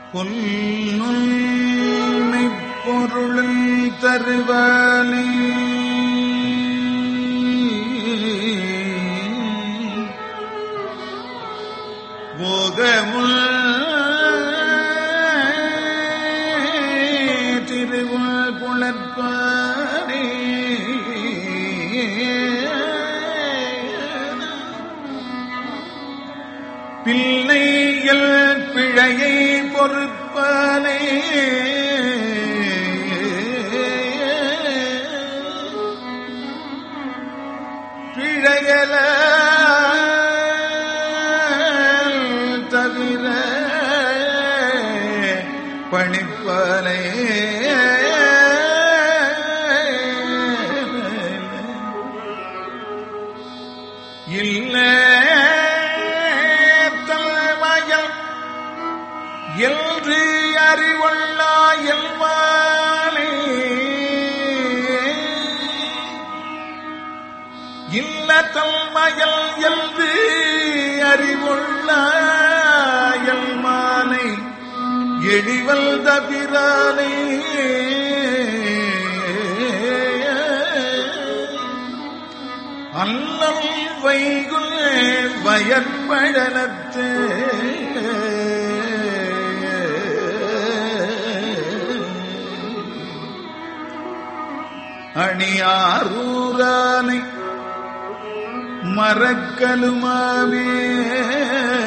கொல்லுண்மை பொருளும் தருவானே போகமுல் திருவுள் புலற்பாரே பிள்ளைகள் பிழையை பொறுப்பானே பிழையல தவிர பணிப்பானே இல்ல தலைமயம் என்று அறிவுள்ளா எல்வானே இல்ல தல்மயல் என்று அறிவுள்ள எல்மானை எழிவல் தபிரானே அல்லல் வைகுல் வயற்பழனத்து அணியாரூரானை மறக்கலுமாவே